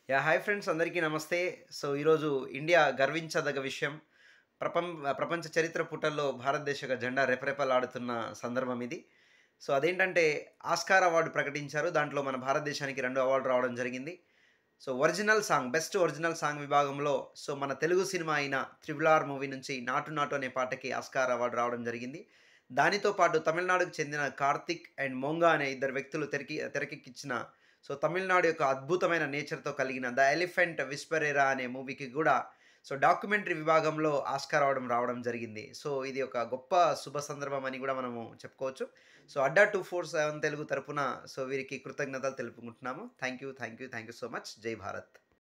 yeah hi friends అందరికీ నమస్తే so ఈరోజు ఇండియా గర్వించదగ విషయం ప్రపం ప్రపంచ చరిత్ర పుటల్లో భారతదేశ జెండా రెపరెపలాడుతున్న సందర్భం ఇది సో అదేంటంటే ఆస్కార్ అవార్డు ప్రకటించారు దాంట్లో మన భారతదేశానికి రెండు అవార్డు రావడం జరిగింది so original song best original song విభాగంలో సో మన తెలుగు సినిమా అయిన త్రిబుల్ ఆర్ మూవీ నుంచి నాటు నాటు అనే పాటకి ఆస్కార్ అవార్డు రావడం జరిగింది దానితో పాటు తమిళనాడుకు చెందిన కార్తిక్ అండ్ మోంగా అనే ఇద్దరు వ్యక్తులు తెరకి తెరకెక్కించిన సో తమిళనాడు యొక్క అద్భుతమైన నేచర్తో కలిగిన ద ఎలిఫెంట్ విస్పరేరా అనే మూవీకి కూడా సో డాక్యుమెంటరీ విభాగంలో ఆస్కార్ అవడం రావడం జరిగింది సో ఇది ఒక గొప్ప శుభ సందర్భం అని కూడా మనము చెప్పుకోవచ్చు so Adda two four seven Telugu తరపున సో వీరికి కృతజ్ఞతలు తెలుపుకుంటున్నాము thank you thank you thank you so much జై భారత్